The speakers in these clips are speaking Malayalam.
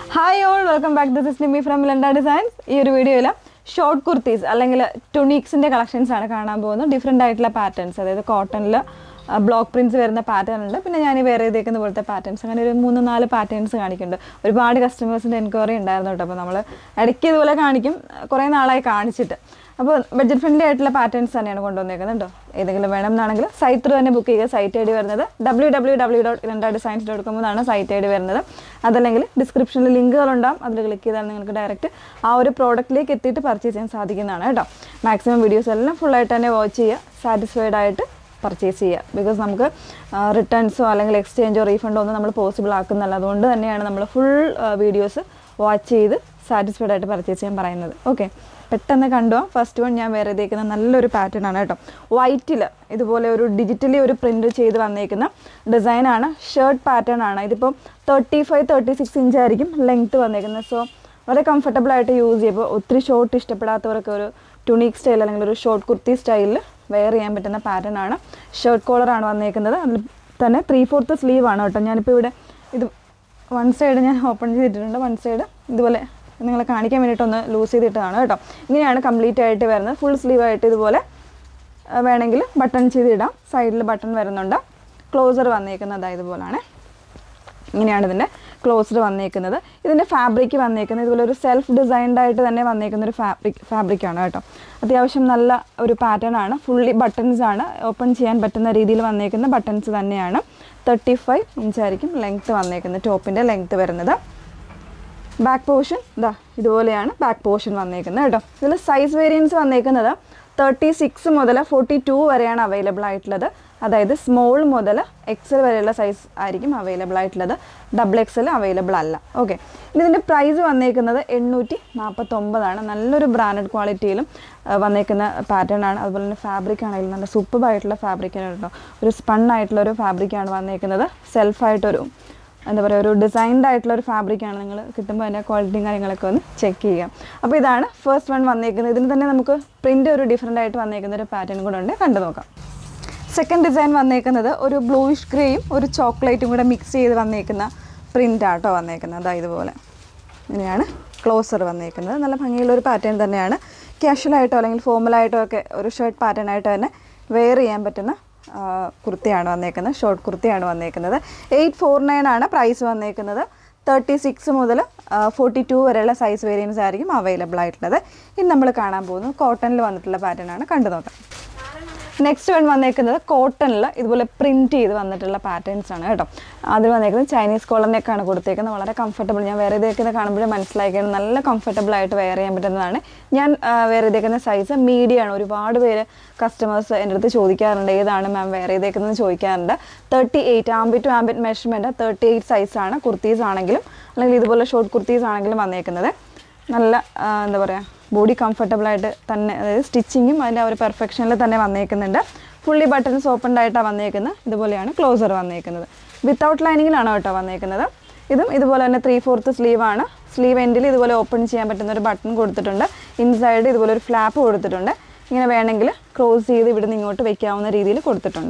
hi all welcome back this is Nimi from ലണ്ട ഡിസൈൻസ് ഈ ഒരു വീഡിയോയിൽ ഷോർട്ട് കുർത്തീസ് അല്ലെങ്കിൽ ടുണീക്സിൻ്റെ കളക്ഷൻസ് ആണ് കാണാൻ പോകുന്നത് ഡിഫറെൻ്റ് ആയിട്ടുള്ള പാറ്റേൺസ് അതായത് കോട്ടണിൽ ബ്ലോക്ക് പ്രിൻറ്റ്സ് വരുന്ന പാറ്റേൺ ഉണ്ട് പിന്നെ ഞാൻ ഈ വേറെ ചെയ്തേക്കുന്ന പോലത്തെ പാറ്റേൺസ് അങ്ങനെ ഒരു മൂന്ന് നാല് പാറ്റേൺസ് കാണിക്കുന്നുണ്ട് ഒരുപാട് കസ്റ്റമേഴ്സിൻ്റെ എൻക്വയറി ഉണ്ടായിരുന്നു കേട്ടോ അപ്പോൾ നമ്മൾ ഇടയ്ക്ക് ഇതുപോലെ കാണിക്കും കുറേ നാളായി കാണിച്ചിട്ട് അപ്പോൾ ബഡ്ജറ്റ് ഫ്രണ്ട്ലി ആയിട്ടുള്ള പാറ്റേൺസ് തന്നെയാണ് കൊണ്ടുവന്നേക്കുന്നത് കേട്ടോ ഏതെങ്കിലും വേണം എന്നാണെങ്കിൽ സൈറ്റ് ത്രൂ തന്നെ ബുക്ക് ചെയ്യുക സൈറ്റ് ഐ ഡി വരുന്നത് ഡബ്ല്യൂ ഡബ്ല്യൂ ഡബ്ല്യൂ ഡോട്ട് ഇരണ്ട ഡിസൈൻസ് ഡോട്ട് കോം എന്നാണ് സൈറ്റ് ഐ ഡി വരുന്നത് അതല്ലെങ്കിൽ ഡിസ്ക്രിപ്ഷനിൽ ലിങ്കുകളുണ്ടാവും അതിൽ ക്ലിക്ക് ചെയ്താൽ നിങ്ങൾക്ക് ഡയറക്റ്റ് ആ ഒരു പ്രോഡക്റ്റിലേക്ക് എത്തിയിട്ട് പർച്ചേസ് ചെയ്യാൻ സാധിക്കുന്നതാണ് കേട്ടോ മാക്സിമം വീഡിയോസ് എല്ലാം ഫുള്ളായിട്ട് തന്നെ വാച്ച് ചെയ്യുക സാറ്റിസ്ഫൈഡ് ആയിട്ട് പർച്ചേസ് ചെയ്യുക ബിക്കോസ് നമുക്ക് റിട്ടേൺസോ അല്ലെങ്കിൽ എക്സ്ചേഞ്ചോ റീഫണ്ടോ ഒന്നും നമ്മൾ പോസിബിൾ ആക്കുന്നില്ല അതുകൊണ്ട് തന്നെയാണ് നമ്മൾ ഫുൾ വീഡിയോസ് വാച്ച് ചെയ്ത് സാറ്റിസ്ഫൈഡ് ആയിട്ട് പർച്ചേസ് ചെയ്യാൻ പറയുന്നത് ഓക്കെ പെട്ടെന്ന് കണ്ടോ ഫസ്റ്റ് വൺ ഞാൻ വേറെ ഇതേക്കുന്ന നല്ലൊരു പാറ്റേൺ ആണ് കേട്ടോ വൈറ്റിൽ ഇതുപോലെ ഒരു ഡിജിറ്റലി ഒരു പ്രിൻറ്റ് ചെയ്ത് വന്നേക്കുന്ന ഡിസൈനാണ് ഷർട്ട് പാറ്റേൺ ആണ് ഇതിപ്പോൾ thirty five thirty six inch ആയിരിക്കും ലെങ്ത്ത് വന്നേക്കുന്നത് സോ വളരെ കംഫർട്ടബിൾ ആയിട്ട് യൂസ് ചെയ്യുമ്പോൾ ഒത്തിരി ഷോർട്ട് ഇഷ്ടപ്പെടാത്തവർക്ക് ഒരു ടുണീക്ക് സ്റ്റൈൽ അല്ലെങ്കിൽ ഒരു ഷോർട്ട് കുർത്തി സ്റ്റൈലിൽ വെയർ ചെയ്യാൻ പറ്റുന്ന പാറ്റേൺ ആണ് ഷർട്ട് കോളറാണ് വന്നേക്കുന്നത് അതിൽ തന്നെ ത്രീ ഫോർത്ത് സ്ലീവ് ആണ് കേട്ടോ ഞാനിപ്പോൾ ഇവിടെ ഇത് വൺ സൈഡ് ഞാൻ ഓപ്പൺ ചെയ്തിട്ടുണ്ട് വൺ സൈഡ് ഇതുപോലെ നിങ്ങളെ കാണിക്കാൻ വേണ്ടിയിട്ടൊന്ന് ലൂസ് ചെയ്തിട്ടതാണ് കേട്ടോ ഇങ്ങനെയാണ് കംപ്ലീറ്റ് ആയിട്ട് വരുന്നത് ഫുൾ സ്ലീവ് ആയിട്ട് ഇതുപോലെ ആ, വേണമെങ്കിൽ ബട്ടൺ ചെയ്തിടാം സൈഡിൽ ബട്ടൺ വരുന്നുണ്ട് ക്ലോസർ വന്നേക്കുന്നത് ഇതുപോലാണ് ഇങ്ങനെയാണ് ഇതിൻ്റെ ക്ലോസ്ഡ് വന്നേക്കുന്നത് ഇതിൻ്റെ ഫാബ്രിക് വന്നേക്കുന്നത് ഇതുപോലെ ഒരു സെൽഫ് ഡിസൈൻഡ് ആയിട്ട് തന്നെ വന്നേക്കുന്ന ഒരു ഫാബ്രിക് ഫാബ്രിക്കാണ് കേട്ടോ അത്യാവശ്യം നല്ല ഒരു പാറ്റേൺ ആണ് ഫുള്ളി ബട്ടൺസ് ആണ് ഓപ്പൺ ചെയ്യാൻ പറ്റുന്ന രീതിയിൽ വന്നേക്കുന്ന ബട്ടൺസ് തന്നെയാണ് തേർട്ടി ഫൈവ് ഇഞ്ചായിരിക്കും ലെങ്ത്ത് വന്നേക്കുന്നത് ടോപ്പിൻ്റെ ലെങ്ത്ത് വരുന്നത് ബാക്ക് പോർഷൻ ഇതാ ഇതുപോലെയാണ് ബാക്ക് പോർഷൻ വന്നേക്കുന്നത് കേട്ടോ ഇതിൽ സൈസ് വേരിയൻസ് വന്നേക്കുന്നത് തേർട്ടി സിക്സ് മുതൽ ഫോർട്ടി ടു വരെയാണ് അവൈലബിൾ ആയിട്ടുള്ളത് അതായത് സ്മോൾ മുതൽ എക്സൽ വരെയുള്ള സൈസ് ആയിരിക്കും അവൈലബിൾ ആയിട്ടുള്ളത് ഡബിൾ എക്സൽ അവൈലബിൾ അല്ല ഓക്കെ ഇതിൻ്റെ പ്രൈസ് വന്നേക്കുന്നത് എണ്ണൂറ്റി നാൽപ്പത്തൊമ്പതാണ് നല്ലൊരു ബ്രാൻഡഡ് ക്വാളിറ്റിയിലും ആ, വന്നേക്കുന്ന പാറ്റേൺ ആണ് അതുപോലെ തന്നെ ഫാബ്രിക് ആണെങ്കിലും നല്ല സൂപ്പർ ആയിട്ടുള്ള ഫാബ്രിക്കാണ് കേട്ടോ ഒരു സ്പൺ ആയിട്ടുള്ള ഒരു ഫാബ്രിക്കാണ് വന്നേക്കുന്നത് സെൽഫായിട്ടൊരു എന്താ പറയുക ഒരു ഡിസൈൻഡ് ആയിട്ടുള്ള ഒരു ഫാബ്രിക്കാണ് നിങ്ങൾ കിട്ടുമ്പോൾ അതിൻ്റെ ക്വാളിറ്റിയും കാര്യങ്ങളൊക്കെ ഒന്ന് ചെക്ക് ചെയ്യുക അപ്പോൾ ഇതാണ് ഫസ്റ്റ് വൺ വന്നേക്കുന്നത് ഇതിന് തന്നെ നമുക്ക് പ്രിൻ്റ് ഒരു ഡിഫറെൻ്റ് ആയിട്ട് വന്നേക്കുന്ന ഒരു പാറ്റേൺ കൂടെ ഉണ്ട് കണ്ടു നോക്കാം സെക്കൻഡ് ഡിസൈൻ വന്നേക്കുന്നത് ഒരു ബ്ലൂയിഷ് ഗ്രേയും ഒരു ചോക്ലേറ്റും കൂടെ മിക്സ് ചെയ്ത് വന്നേക്കുന്ന പ്രിൻ്റ് ആട്ടോ വന്നേക്കുന്നത് അതാ ഇതുപോലെ ഇങ്ങനെയാണ് ക്ലോസർ വന്നേക്കുന്നത് നല്ല ഭംഗിയുള്ള ഒരു പാറ്റേൺ തന്നെയാണ് ക്യാഷ്വലായിട്ടോ അല്ലെങ്കിൽ ഫോമലായിട്ടോ ഒക്കെ ഒരു ഷർട്ട് പാറ്റേൺ ആയിട്ട് തന്നെ വെയർ ചെയ്യാൻ പറ്റുന്ന ആ, കുർത്തിയാണ് വന്നേക്കുന്നത് ഷോർട്ട് കുർത്തിയാണ് വന്നേക്കുന്നത് എയ്റ്റ് ഫോർ നയൻ ആണ് പ്രൈസ് വന്നേക്കുന്നത് തേർട്ടി സിക്സ് മുതൽ ഫോർട്ടി ടു വരെയുള്ള സൈസ് വേരിയൻസ് ആയിരിക്കും അവൈലബിൾ ആയിട്ടുള്ളത് ഇനി നമ്മൾ കാണാൻ പോകുന്നത് കോട്ടണിൽ വന്നിട്ടുള്ള പാറ്റേൺ ആണ് കണ്ടു നോക്കാം നെക്സ്റ്റ് വൺ വന്നേക്കുന്നത് കോട്ടണിൽ ഇതുപോലെ പ്രിൻറ്റ് ചെയ്ത് വന്നിട്ടുള്ള പാറ്റേൺസ് ആണ് കേട്ടോ അതിൽ വന്നേക്കുന്നത് ചൈനീസ് കോളറിനൊക്കെയാണ് കൊടുത്തേക്കുന്നത് വളരെ കംഫർട്ടബിൾ ഞാൻ വേറെ ഇതേക്കുന്നത് കാണുമ്പോഴേ മനസ്സിലാക്കിയാണ് നല്ല കംഫർട്ടബിൾ ആയിട്ട് വെയർ ചെയ്യാൻ പറ്റുന്നതാണ് ഞാൻ ആ, വേറെ ഇതേക്കുന്ന സൈസ് മീഡിയം ആണ് ഒരുപാട് പേര് കസ്റ്റമേഴ്സ് എൻ്റെ അടുത്ത് ചോദിക്കാറുണ്ട് ഏതാണ് മാം വേറെ ഇതേക്കുന്നത് ചോദിക്കാറുണ്ട് thirty eight armpit to armpit measurement thirty eight സൈസാണ് കുർത്തീസ് ആണെങ്കിലും അല്ലെങ്കിൽ ഇതുപോലെ ഷോർട്ട് കുർത്തീസ് ആണെങ്കിലും വന്നേക്കുന്നത് നല്ല ആ, എന്താ പറയുക ബോഡി കംഫർട്ടബിൾ ആയിട്ട് തന്നെ അതായത് സ്റ്റിച്ചിങ്ങും അതിൻ്റെ ആ ഒരു പെർഫെക്ഷനിൽ തന്നെ വന്നേക്കുന്നുണ്ട് ഫുള്ളി ബട്ടൺസ് ഓപ്പൺഡ് ആയിട്ടാണ് വന്നേക്കുന്നത് ഇതുപോലെയാണ് ക്ലോസർ വന്നേക്കുന്നത് വിത്തൗട്ട് ലൈനിങ്ങിലാണ് കേട്ടോ വന്നേക്കുന്നത് ഇതും ഇതുപോലെ തന്നെ ത്രീ ഫോർത്ത് സ്ലീവാണ് സ്ലീവ് എൻഡിൽ ഇതുപോലെ ഓപ്പൺ ചെയ്യാൻ പറ്റുന്ന ഒരു ബട്ടൺ കൊടുത്തിട്ടുണ്ട് ഇൻസൈഡ് ഇതുപോലെ ഒരു ഫ്ലാപ്പ് കൊടുത്തിട്ടുണ്ട് ഇങ്ങനെ വേണമെങ്കിൽ ക്ലോസ് ചെയ്ത് ഇവിടുന്ന് ഇങ്ങോട്ട് വെക്കാവുന്ന രീതിയിൽ കൊടുത്തിട്ടുണ്ട്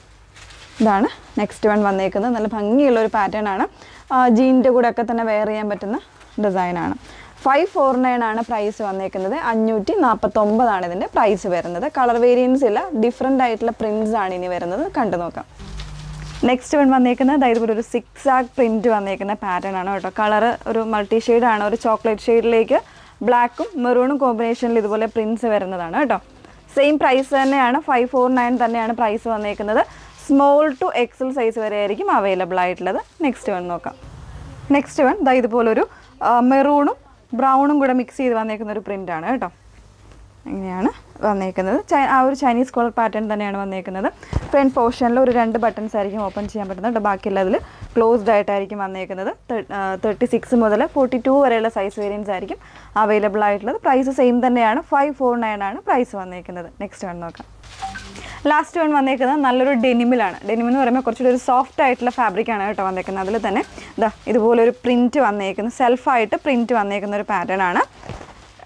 ഇതാണ് നെക്സ്റ്റ് വൺ വന്നേക്കുന്നത് നല്ല ഭംഗിയുള്ള ഒരു പാറ്റേൺ ആണ് ജീനിൻ്റെ കൂടെ ഒക്കെ തന്നെ വെയർ ചെയ്യാൻ പറ്റുന്ന ഡിസൈനാണ് ഫൈവ് ഫോർ നയൻ ആണ് പ്രൈസ് വന്നേക്കുന്നത് അഞ്ഞൂറ്റി നാൽപ്പത്തൊമ്പതാണ് ഇതിൻ്റെ പ്രൈസ് വരുന്നത് കളർ വേരിയൻസ് ഇല്ല ഡിഫറെൻ്റ് ആയിട്ടുള്ള പ്രിൻറ്റ്സ് ആണ് ഇനി വരുന്നത് കണ്ടു നോക്കാം നെക്സ്റ്റ് വൺ വന്നേക്കുന്നത് അതായത് ഇവിടെ ഒരു സിക്സ് ആഗ് പ്രിൻറ്റ് വന്നേക്കുന്ന പാറ്റേൺ ആണ് കേട്ടോ കളർ ഒരു മൾട്ടി ആണ് ഒരു ചോക്ലേറ്റ് ഷെയ്ഡിലേക്ക് ബ്ലാക്കും മെറൂണും കോമ്പിനേഷനിൽ ഇതുപോലെ പ്രിൻറ്റ്സ് വരുന്നതാണ് കേട്ടോ സെയിം പ്രൈസ് തന്നെയാണ് ഫൈവ് ഫോർ നയൻ തന്നെയാണ് പ്രൈസ് വന്നേക്കുന്നത് സ്മോൾ ടു എക്സൽ സൈസ് വരെ ആയിരിക്കും അവൈലബിൾ ആയിട്ടുള്ളത് നെക്സ്റ്റ് വൺ നോക്കാം നെക്സ്റ്റ് വൺ ദാ ഇതുപോലൊരു മെറൂണും ബ്രൗണും കൂടെ മിക്സ് ചെയ്ത് വന്നേക്കുന്ന ഒരു പ്രിൻ്റ് ആണ് കേട്ടോ ഇങ്ങനെയാണ് വന്നേക്കുന്നത് ചൈ- ആ ഒരു ചൈനീസ് കോളർ പാറ്റേൺ തന്നെയാണ് വന്നേക്കുന്നത് ഫ്രണ്ട് പോർഷനിൽ ഒരു രണ്ട് ബട്ടൺസ് ആയിരിക്കും ഓപ്പൺ ചെയ്യാൻ പറ്റുന്നത് ബാക്കിയുള്ള അതിൽ ക്ലോസ്ഡ് ആയിട്ടായിരിക്കും വന്നേക്കുന്നത് തേർട്ടി സിക്സ് മുതൽ ഫോർട്ടി ടു വരെയുള്ള സൈസ് വേരിയൻസ് ആയിരിക്കും അവൈലബിൾ ആയിട്ടുള്ളത് പ്രൈസ് സെയിം തന്നെയാണ് ഫൈവ് ഫോർ നയൻ ആണ് പ്രൈസ് വന്നേക്കുന്നത് നെക്സ്റ്റ് വൺ നോക്കാം ലാസ്റ്റ് വൺ വന്നേക്കുന്നത് നല്ലൊരു ഡെനിമിലാണ് ഡെനിം എന്ന് പറയുമ്പോൾ കുറച്ചുകൂടി ഒരു സോഫ്റ്റ് ആയിട്ടുള്ള ഫാബ്രിക്കാണ് കേട്ടോ വന്നേക്കുന്നത് അതിൽ തന്നെ ഇതാ ഇതുപോലെ ഒരു പ്രിൻറ്റ് വന്നേക്കുന്നത് സെൽഫായിട്ട് പ്രിൻറ്റ് വന്നേക്കുന്ന ഒരു പാറ്റേൺ ആണ്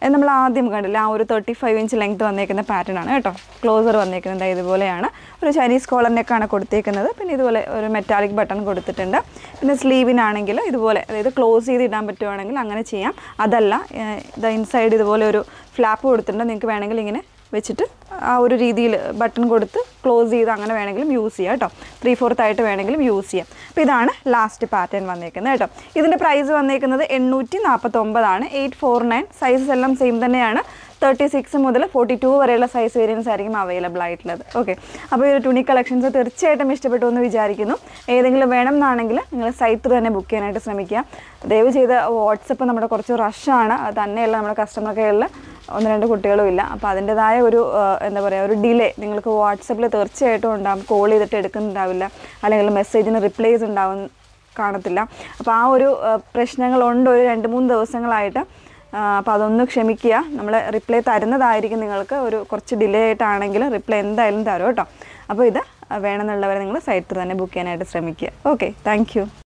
ഇത് നമ്മൾ ആദ്യം കണ്ടില്ല ആ ഒരു തേർട്ടി ഫൈവ് ഇഞ്ച് ലെങ്ത് വന്നേക്കുന്ന പാറ്റേൺ ആണ് കേട്ടോ ക്ലോസർ വന്നേക്കുന്നത് ഇതുപോലെയാണ് ഒരു ചൈനീസ് കോളർ നെക്കാണ് കൊടുത്തേക്കുന്നത് പിന്നെ ഇതുപോലെ ഒരു മെറ്റാലിക് ബട്ടൺ കൊടുത്തിട്ടുണ്ട് പിന്നെ സ്ലീവിനാണെങ്കിൽ ഇതുപോലെ അതായത് ക്ലോസ് ചെയ്ത് ഇടാൻ പറ്റുവാണെങ്കിൽ അങ്ങനെ ചെയ്യാം അതല്ല ഏഹ്, ഇത് ഇൻസൈഡ് ഇതുപോലെ ഒരു ഫ്ലാപ്പ് കൊടുത്തിട്ടുണ്ട് നിങ്ങൾക്ക് വേണമെങ്കിൽ ഇങ്ങനെ വെച്ചിട്ട് ആ ഒരു രീതിയിൽ ബട്ടൺ കൊടുത്ത് ക്ലോസ് ചെയ്ത് അങ്ങനെ വേണമെങ്കിലും യൂസ് ചെയ്യാം കേട്ടോ ത്രീ ഫോർത്ത് ആയിട്ട് വേണമെങ്കിലും യൂസ് ചെയ്യാം അപ്പോൾ ഇതാണ് ലാസ്റ്റ് പാറ്റേൺ വന്നേക്കുന്നത് കേട്ടോ ഇതിൻ്റെ പ്രൈസ് വന്നേക്കുന്നത് എണ്ണൂറ്റി നാൽപ്പത്തൊമ്പതാണ് എയ്റ്റ് ഫോർ നയൻ സൈസസ് എല്ലാം സെയിം തന്നെയാണ് തേർട്ടി സിക്സ് മുതൽ ഫോർട്ടി ടു വരെയുള്ള സൈസ് വേരിയൻസ് ആയിരിക്കും അവൈലബിൾ ആയിട്ടുള്ളത് ഓക്കെ അപ്പോൾ ഈ ഒരു തുണി കളക്ഷൻസ് തീർച്ചയായിട്ടും ഇഷ്ടപ്പെട്ടു എന്ന് വിചാരിക്കുന്നു ഏതെങ്കിലും വേണം എന്നാണെങ്കിൽ നിങ്ങൾ സൈറ്റ് തന്നെ ബുക്ക് ചെയ്യാനായിട്ട് ശ്രമിക്കുക ദയവ് ചെയ്ത് വാട്സപ്പ് നമ്മുടെ കുറച്ച് റഷാണ് അത് തന്നെയല്ല നമ്മുടെ കസ്റ്റമർ കെയറിൽ ഒന്ന് രണ്ട് കുട്ടികളും ഇല്ല അപ്പോൾ അതിൻ്റെതായ ഒരു ആ, എന്താ പറയുക ഒരു ഡിലേ നിങ്ങൾക്ക് വാട്സപ്പിൽ തീർച്ചയായിട്ടും ഉണ്ടാകും കോൾ ചെയ്തിട്ട് എടുക്കുന്നുണ്ടാവില്ല അല്ലെങ്കിൽ മെസ്സേജിന് റിപ്ലൈസ് ഉണ്ടാവും കാണത്തില്ല അപ്പോൾ ആ ഒരു ആ, പ്രശ്നങ്ങളുണ്ട് ഒരു രണ്ട് മൂന്ന് ദിവസങ്ങളായിട്ട് അപ്പോൾ അതൊന്ന് ക്ഷമിക്കുക നമ്മൾ റിപ്ലൈ തരുന്നതായിരിക്കും നിങ്ങൾക്ക് ഒരു കുറച്ച് ഡിലേ ആയിട്ടാണെങ്കിലും റിപ്ലൈ എന്തായാലും തരും കേട്ടോ അപ്പോൾ ഇത് വേണമെന്നുള്ളവരെ നിങ്ങൾ സൈറ്റിൽ തന്നെ ബുക്ക് ചെയ്യാനായിട്ട് ശ്രമിക്കുക ഓക്കെ താങ്ക്